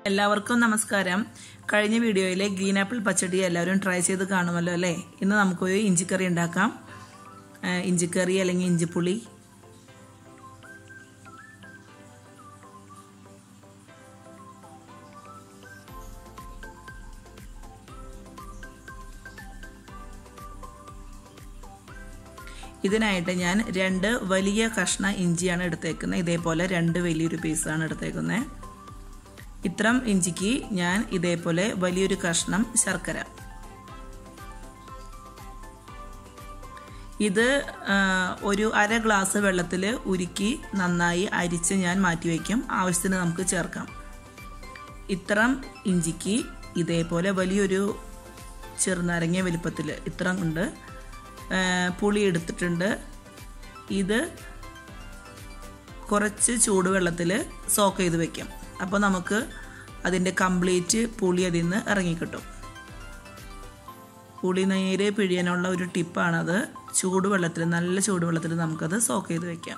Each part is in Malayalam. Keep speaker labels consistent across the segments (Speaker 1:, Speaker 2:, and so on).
Speaker 1: എല്ലാവർക്കും നമസ്കാരം കഴിഞ്ഞ വീഡിയോയിലെ ഗ്രീൻ ആപ്പിൾ പച്ചടി എല്ലാവരും ട്രൈ ചെയ്ത് കാണുമല്ലോ അല്ലേ ഇന്ന് നമുക്കൊരു ഇഞ്ചിക്കറി ഉണ്ടാക്കാം ആ, ഇഞ്ചിക്കറി അല്ലെങ്കിൽ ഇഞ്ചിപ്പുളി ഇതിനായിട്ട് ഞാൻ രണ്ട് വലിയ കഷ്ണ ഇഞ്ചിയാണ് എടുത്തേക്കുന്നത് ഇതേപോലെ രണ്ട് വലിയൊരു പീസാണ് എടുത്തേക്കുന്നത് ഇത്രം ഇഞ്ചിക്ക് ഞാൻ ഇതേപോലെ വലിയൊരു കഷ്ണം ശർക്കര ഇത് ആ, ഒരു അര ഗ്ലാസ് വെള്ളത്തിൽ ഉരുക്കി നന്നായി അരിച്ച് ഞാൻ മാറ്റി വയ്ക്കും ആവശ്യത്തിന് നമുക്ക് ചേർക്കാം ഇത്രം ഇഞ്ചിക്ക് ഇതേപോലെ വലിയൊരു ചെറുനാരങ്ങ വലിപ്പത്തിൽ ഇത്രം ഉണ്ട് ആ, പുളി എടുത്തിട്ടുണ്ട് ഇത് കുറച്ച് ചൂടുവെള്ളത്തിൽ സോക്ക് ചെയ്ത് വെക്കാം അപ്പോൾ നമുക്ക് അതിൻ്റെ കംപ്ലീറ്റ് പുളി അതിൽ നിന്ന് ഇറങ്ങിക്കിട്ടും പുളി നീര് പിഴിയാനുള്ള ഒരു ടിപ്പാണത് ചൂടുവെള്ളത്തിൽ നല്ല ചൂടുവെള്ളത്തിൽ നമുക്കത് സോക്ക് ചെയ്ത് വെക്കാം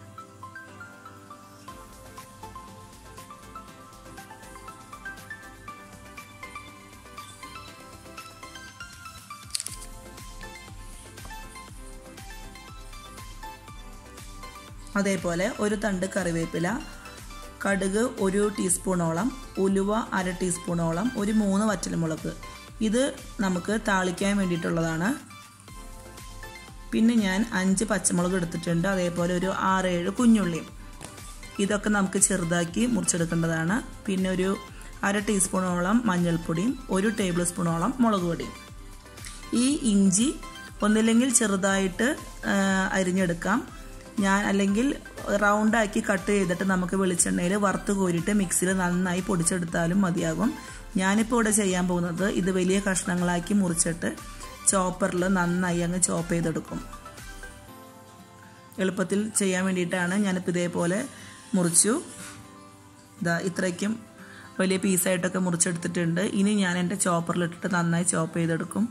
Speaker 1: അതേപോലെ ഒരു തണ്ട് കറിവേപ്പില കടുക് ഒരു ടീസ്പൂണോളം ഉലുവ അര ടീസ്പൂണോളം ഒരു മൂന്ന് വറ്റൽമുളക് ഇത് നമുക്ക് താളിക്കാൻ വേണ്ടിയിട്ടുള്ളതാണ് പിന്നെ ഞാൻ അഞ്ച് പച്ചമുളക് എടുത്തിട്ടുണ്ട് അതേപോലെ ഒരു ആറേഴ് കുഞ്ഞുള്ളിയും ഇതൊക്കെ നമുക്ക് ചെറുതാക്കി മുറിച്ചെടുക്കേണ്ടതാണ് പിന്നെ ഒരു അര ടീസ്പൂണോളം മഞ്ഞൾപ്പൊടിയും ഒരു ടേബിൾ സ്പൂണോളം മുളക് പൊടിയും ഈ ഇഞ്ചി ഒന്നില്ലെങ്കിൽ ചെറുതായിട്ട് ആ, അരിഞ്ഞെടുക്കാം ഞാൻ അല്ലെങ്കിൽ റൗണ്ടാക്കി കട്ട് ചെയ്തിട്ട് നമുക്ക് വെളിച്ചെണ്ണയിൽ വറുത്ത് കോരിയിട്ട് മിക്സിയിൽ നന്നായി പൊടിച്ചെടുത്താലും മതിയാകും ഞാനിപ്പോൾ ഇവിടെ ചെയ്യാൻ പോകുന്നത് ഇത് വലിയ കഷ്ണങ്ങളാക്കി മുറിച്ചിട്ട് ചോപ്പറിൽ നന്നായി അങ്ങ് ചോപ്പ് ചെയ്തെടുക്കും എളുപ്പത്തിൽ ചെയ്യാൻ വേണ്ടിയിട്ടാണ് ഞാനിപ്പോൾ ഇതേപോലെ മുറിച്ചു ഇതാ ഇത്രയ്ക്കും വലിയ പീസായിട്ടൊക്കെ മുറിച്ചെടുത്തിട്ടുണ്ട് ഇനി ഞാൻ എൻ്റെ ചോപ്പറിലിട്ടിട്ട് നന്നായി ചോപ്പ് ചെയ്തെടുക്കും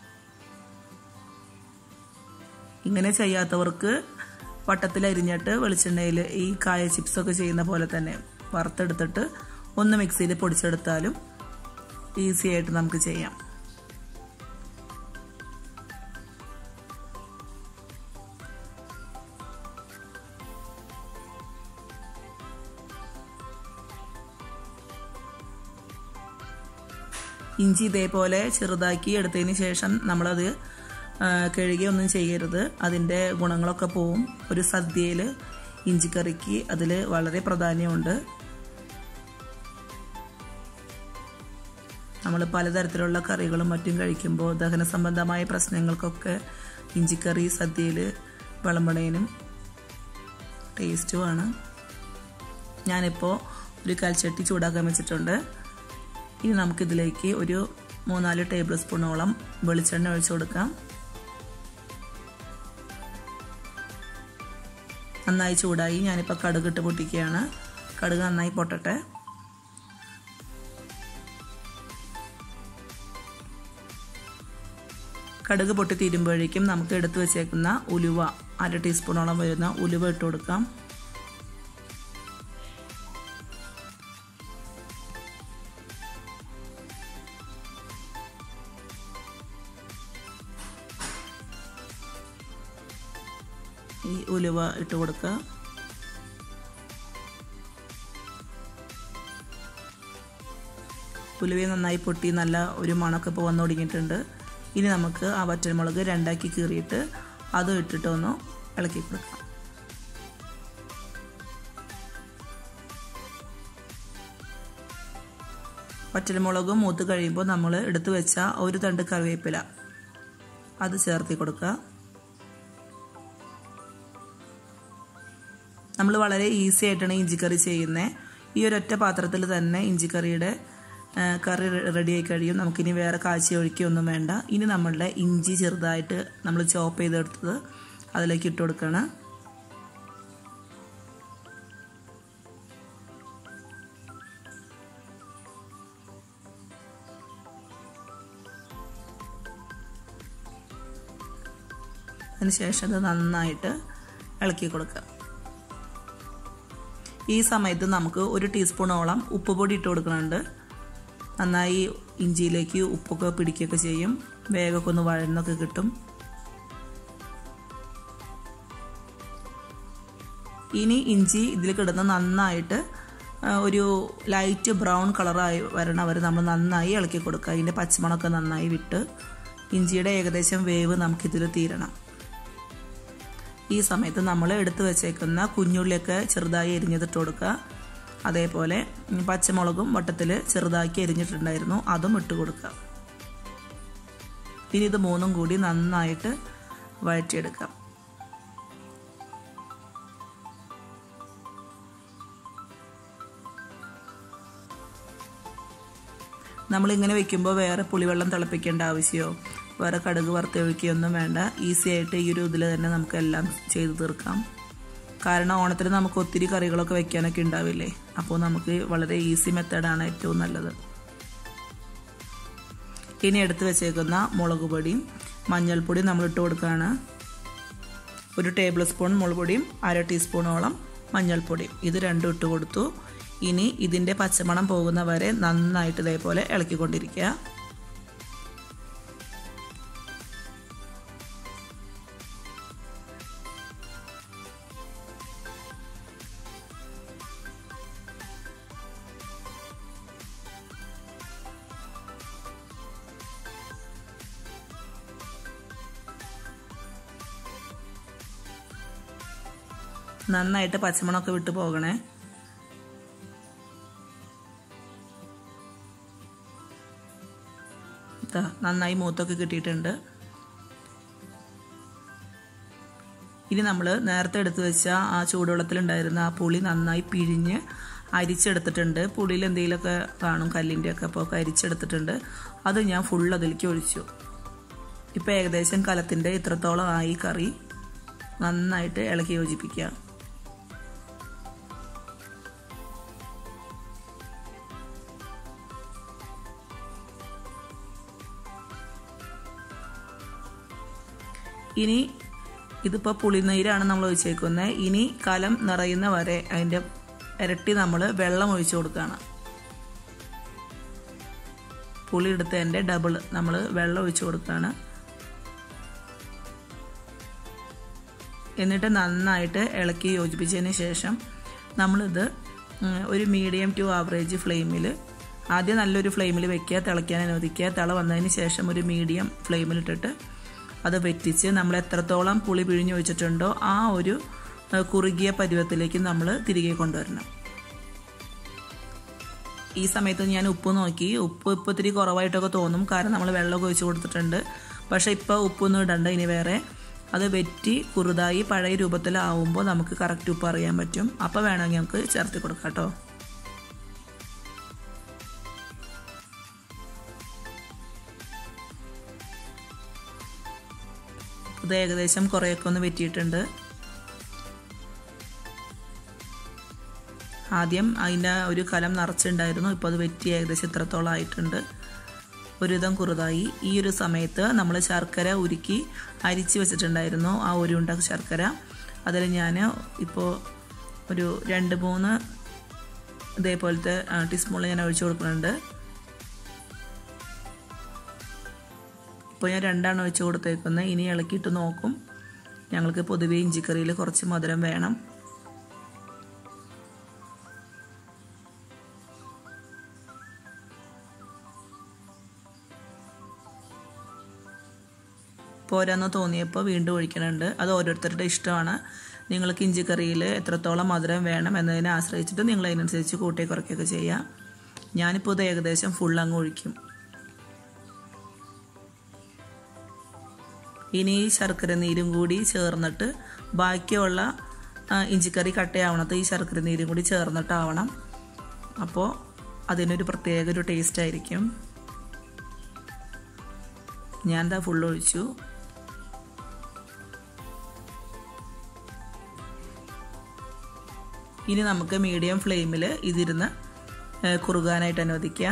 Speaker 1: ഇങ്ങനെ ചെയ്യാത്തവർക്ക് വട്ടത്തിൽ അരിഞ്ഞിട്ട് വെളിച്ചെണ്ണയിൽ ഈ കായ ചിപ്സൊക്കെ ചെയ്യുന്ന പോലെ തന്നെ വറുത്തെടുത്തിട്ട് ഒന്ന് മിക്സിയിൽ പൊടിച്ചെടുത്താലും ഈസി ആയിട്ട് നമുക്ക് ചെയ്യാം ഇഞ്ചി ഇതേപോലെ ചെറുതാക്കി എടുത്തതിന് ശേഷം നമ്മളത് ആ, കഴുകി ഒന്നും ചെയ്യരുത് അതിൻ്റെ ഗുണങ്ങളൊക്കെ പോവും ഒരു സദ്യയിൽ ഇഞ്ചിക്കറിക്ക് അതിൽ വളരെ പ്രാധാന്യമുണ്ട് നമ്മൾ പലതരത്തിലുള്ള കറികളും മറ്റും കഴിക്കുമ്പോൾ ദഹന സംബന്ധമായ പ്രശ്നങ്ങൾക്കൊക്കെ ഇഞ്ചിക്കറി സദ്യയിൽ വിളമ്പണേനും ടേസ്റ്റുമാണ് ഞാനിപ്പോൾ ഒരു കൽച്ചട്ടി ചൂടാക്കാൻ വെച്ചിട്ടുണ്ട് ഇനി നമുക്കിതിലേക്ക് ഒരു മൂന്നാല് ടേബിൾ സ്പൂണോളം വെളിച്ചെണ്ണ ഒഴിച്ചു കൊടുക്കാം നന്നായി ചൂടായി ഞാനിപ്പോൾ കടുകിട്ട് പൊട്ടിക്കുകയാണ് കടുക് നന്നായി പൊട്ടട്ടെ കടുക് പൊട്ടി തീരുമ്പോഴേക്കും നമുക്ക് എടുത്തു വെച്ചേക്കുന്ന ഉലുവ അര ടീസ്പൂണോളം വരുന്ന ഉലുവ ഇട്ട് കൊടുക്കാം ഈ ഉലുവ ഇട്ട് കൊടുക്കുക ഉലുവ നന്നായി പൊട്ടി നല്ല ഒരു മണമൊക്കെ ഇപ്പോൾ വന്നു തുടങ്ങിയിട്ടുണ്ട് ഇനി നമുക്ക് ആ വറ്റൽമുളക് രണ്ടാക്കി കീറിയിട്ട് അതും ഇട്ടിട്ട് ഒന്ന് ഇളക്കി കൊടുക്കാം വറ്റൽമുളകും മൂത്ത് കഴിയുമ്പോൾ നമ്മൾ എടുത്തു വെച്ച ഒരു തണ്ട് കറിവേപ്പില അത് ചേർത്തി കൊടുക്കുക നമ്മൾ വളരെ ഈസി ആയിട്ടാണ് ഇഞ്ചിക്കറി ചെയ്യുന്നത് ഈ ഒരൊറ്റ പാത്രത്തിൽ തന്നെ ഇഞ്ചിക്കറിയുടെ ആ, കറി റെഡിയായി കഴിയും നമുക്കിനി വേറെ കാച്ചി ഒഴിക്കുകയൊന്നും വേണ്ട ഇനി നമ്മളുടെ ഇഞ്ചി ചെറുതായിട്ട് നമ്മൾ ചോപ്പ് ചെയ്തെടുത്തത് അതിലേക്ക് ഇട്ട് കൊടുക്കണം അതിനുശേഷം അത് നന്നായിട്ട് ഇളക്കി കൊടുക്കുക ഈ സമയത്ത് നമുക്ക് ഒരു ടീസ്പൂണോളം ഉപ്പ് പൊടി ഇട്ട് കൊടുക്കുന്നുണ്ട് നന്നായി ഇഞ്ചിയിലേക്ക് ഉപ്പൊക്കെ പിടിക്കുകയൊക്കെ ചെയ്യും വേഗമൊക്കെ ഒന്ന് വഴന്നൊക്കെ കിട്ടും ഇനി ഇഞ്ചി ഇതിൽ കിടന്ന് നന്നായിട്ട് ഒരു ലൈറ്റ് ബ്രൗൺ കളറായി വരണ വരെ നമ്മൾ നന്നായി ഇളക്കി കൊടുക്കുക അതിൻ്റെ പച്ചമണമൊക്കെ നന്നായി വിട്ട് ഇഞ്ചിയുടെ ഏകദേശം വേവ് നമുക്കിതിൽ തീരണം ഈ സമയത്ത് നമ്മൾ എടുത്തു വെച്ചേക്കുന്ന കുഞ്ഞുള്ളിയൊക്കെ ചെറുതായി എരിഞ്ഞതിട്ട് കൊടുക്കുക അതേപോലെ പച്ചമുളകും വട്ടത്തിൽ ചെറുതാക്കി എരിഞ്ഞിട്ടുണ്ടായിരുന്നു അതും ഇട്ട് കൊടുക്കുക ഇനി ഇത് മൂന്നും കൂടി നന്നായിട്ട് വഴറ്റിയെടുക്കാം നമ്മളിങ്ങനെ വെക്കുമ്പോൾ വേറെ പുളിവെള്ളം തിളപ്പിക്കേണ്ട ആവശ്യമോ വേറെ കടുക് വറുത്ത് ഒഴിക്കുകയൊന്നും വേണ്ട ഈസി ആയിട്ട് ഈ ഒരു ഇതിൽ തന്നെ നമുക്ക് എല്ലാം ചെയ്തു തീർക്കാം കാരണം ഓണത്തിന് നമുക്ക് ഒത്തിരി കറികളൊക്കെ വെക്കാനൊക്കെ ഉണ്ടാവില്ലേ അപ്പോൾ നമുക്ക് വളരെ ഈസി മെത്തേഡാണ് ഏറ്റവും നല്ലത് ഇനി എടുത്ത് വെച്ചേക്കുന്ന മുളക് പൊടിയും മഞ്ഞൾപ്പൊടി നമ്മൾ ഇട്ട് കൊടുക്കുകയാണ് ഒരു ടേബിൾ സ്പൂൺ മുളക് പൊടിയും അര ടീസ്പൂണോളം മഞ്ഞൾപ്പൊടിയും ഇത് രണ്ടും ഇട്ട് കൊടുത്തു ഇനി ഇതിൻ്റെ പച്ചമണം പോകുന്ന വരെ നന്നായിട്ട് ഇതേപോലെ ഇളക്കിക്കൊണ്ടിരിക്കുക നന്നായിട്ട് പച്ചമണമൊക്കെ വിട്ടു പോകണേ നന്നായി മൂത്തൊക്കെ കിട്ടിയിട്ടുണ്ട് ഇനി നമ്മൾ നേരത്തെ എടുത്തു വെച്ച ആ ചൂടുവെള്ളത്തിലുണ്ടായിരുന്ന ആ പുളി നന്നായി പിഴിഞ്ഞ് അരിച്ചെടുത്തിട്ടുണ്ട് പുളിയിൽ എന്തെങ്കിലുമൊക്കെ കാണും കല്ലിൻ്റെ ഒക്കെ അപ്പോൾ ഒക്കെ അരിച്ചെടുത്തിട്ടുണ്ട് അത് ഞാൻ ഫുൾ അതിലേക്ക് ഒഴിച്ചു ഇപ്പോൾ ഏകദേശം കലത്തിൻ്റെ ഇത്രത്തോളം ആയി കറി നന്നായിട്ട് ഇളക്കി യോജിപ്പിക്കുക ഇനി ഇതിപ്പോൾ പുളിനീരാണ് നമ്മൾ ഒഴിച്ചേക്കുന്നത് ഇനി കലം നിറയുന്ന വരെ അതിൻ്റെ ഇരട്ടി നമ്മൾ വെള്ളം ഒഴിച്ചു കൊടുക്കുകയാണ് പുളി എടുത്തതിൻ്റെ ഡബിൾ നമ്മൾ വെള്ളം ഒഴിച്ചു കൊടുക്കുകയാണ് എന്നിട്ട് നന്നായിട്ട് ഇളക്കി യോജിപ്പിച്ചതിന് ശേഷം നമ്മളിത് ഒരു മീഡിയം ടു ആവറേജ് ഫ്ലെയിമിൽ ആദ്യം നല്ലൊരു ഫ്ലെയിമിൽ വെക്കുക തിളയ്ക്കാൻ അനുവദിക്കുക തിള വന്നതിന് ശേഷം ഒരു മീഡിയം ഫ്ലെയിമിലിട്ടിട്ട് അത് വെറ്റിച്ച് നമ്മൾ എത്രത്തോളം പുളി പിഴിഞ്ഞ് വെച്ചിട്ടുണ്ടോ ആ ഒരു കുറുകിയ പരുവത്തിലേക്ക് നമ്മൾ തിരികെ കൊണ്ടുവരണം ഈ സമയത്ത് ഞാൻ ഉപ്പ് നോക്കി ഉപ്പ് ഇപ്പോൾ ഇത്തിരി കുറവായിട്ടൊക്കെ തോന്നും കാരണം നമ്മൾ വെള്ളമൊക്കെ ഒഴിച്ച് കൊടുത്തിട്ടുണ്ട് പക്ഷേ ഇപ്പോൾ ഉപ്പൊന്നും ഇടണ്ട ഇനി വേറെ അത് വെറ്റി കുറുതായി പഴയ രൂപത്തിലാവുമ്പോൾ നമുക്ക് കറക്റ്റ് ഉപ്പ് അറിയാൻ പറ്റും അപ്പോൾ വേണമെങ്കിൽ നമുക്ക് ചേർത്ത് കൊടുക്കാം കേട്ടോ ഇത് ഏകദേശം കുറേയൊക്കെ ഒന്ന് വെറ്റിയിട്ടുണ്ട് ആദ്യം അതിൻ്റെ ഒരു കലം നിറച്ചുണ്ടായിരുന്നു ഇപ്പോൾ അത് വെറ്റി ഏകദേശം ഇത്രത്തോളം ആയിട്ടുണ്ട് ഒരുവിധം കുറുതായി ഈ ഒരു സമയത്ത് നമ്മൾ ശർക്കര ഉരുക്കി അരിച്ച് വെച്ചിട്ടുണ്ടായിരുന്നു ആ ഒരു ഉണ്ട ശർക്കര അതിൽ ഞാൻ ഇപ്പോൾ ഒരു രണ്ട് മൂന്ന് ഇതേപോലത്തെ ടീസ്പൂണിൽ ഞാൻ ഒഴിച്ചു കൊടുക്കുന്നുണ്ട് ഇപ്പോൾ ഞാൻ രണ്ടാണ് ഒഴിച്ച് കൊടുത്തേക്കുന്നത് ഇനി ഇളക്കിയിട്ട് നോക്കും ഞങ്ങൾക്ക് പൊതുവേ ഇഞ്ചിക്കറിയിൽ കുറച്ച് മധുരം വേണം പോരാന്ന് തോന്നിയപ്പോൾ വീണ്ടും ഒഴിക്കണുണ്ട് അത് ഓരോരുത്തരുടെ ഇഷ്ടമാണ് നിങ്ങൾക്ക് ഇഞ്ചിക്കറിയിൽ എത്രത്തോളം മധുരം വേണം എന്നതിനെ ആശ്രയിച്ചിട്ട് നിങ്ങൾ അതിനനുസരിച്ച് കൂട്ടി കുറയ്ക്കുകയൊക്കെ ചെയ്യാം ഞാനിപ്പോൾ ഇത് ഏകദേശം ഫുൾ അങ്ങ് ഒഴിക്കും ഇനി ഈ ശർക്കര നീരും കൂടി ചേർന്നിട്ട് ബാക്കിയുള്ള ഇഞ്ചിക്കറി കട്ടയാവണത് ഈ ശർക്കര നീരും കൂടി ചേർന്നിട്ടാവണം അപ്പോൾ അതിനൊരു പ്രത്യേക ഒരു ടേസ്റ്റ് ആയിരിക്കും ഞാൻ എന്താ ഫുൾ ഒഴിച്ചു ഇനി നമുക്ക് മീഡിയം ഫ്ലെയിമിൽ ഇതിരുന്ന് കുറുകാനായിട്ട് അനുവദിക്കുക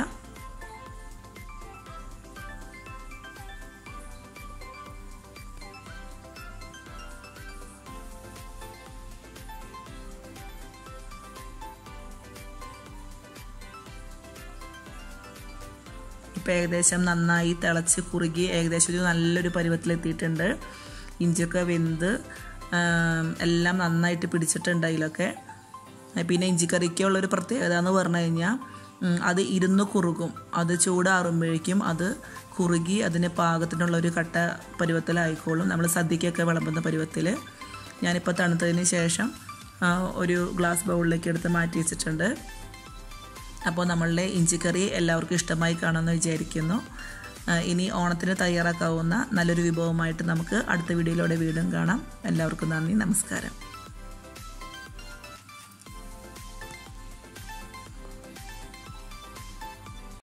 Speaker 1: ഇപ്പം ഏകദേശം നന്നായി തിളച്ച് കുറുകി ഏകദേശം ഒരു നല്ലൊരു പരുവത്തിലെത്തിയിട്ടുണ്ട് ഇഞ്ചിയൊക്കെ വെന്ത് ആം, എല്ലാം നന്നായിട്ട് പിടിച്ചിട്ടുണ്ട് അതിലൊക്കെ പിന്നെ ഇഞ്ചിക്കറിക്കുള്ളൊരു പ്രത്യേകത എന്ന് പറഞ്ഞു കഴിഞ്ഞാൽ ഉം, അത് ഇരുന്ന് കുറുകും അത് ചൂടാറുമ്പോഴേക്കും അത് കുറുകി അതിന് പാകത്തിനുള്ള ഒരു കട്ട പരുവത്തിലായിക്കോളും നമ്മൾ സദ്യക്കൊക്കെ വിളമ്പുന്ന പരുവത്തിൽ ഞാനിപ്പോൾ തണുത്തതിന് ശേഷം ആ, ഒരു ഗ്ലാസ് ബൗളിലേക്ക് എടുത്ത് മാറ്റി വെച്ചിട്ടുണ്ട് അപ്പോൾ നമ്മളുടെ ഇഞ്ചിക്കറി എല്ലാവർക്കും ഇഷ്ടമായി കാണുമെന്ന് വിചാരിക്കുന്നു ആ, ഇനി ഓണത്തിന് തയ്യാറാക്കാവുന്ന നല്ലൊരു വിഭവമായിട്ട് നമുക്ക് അടുത്ത വീഡിയോയിലൂടെ വീണ്ടും കാണാം എല്ലാവർക്കും നന്ദി നമസ്കാരം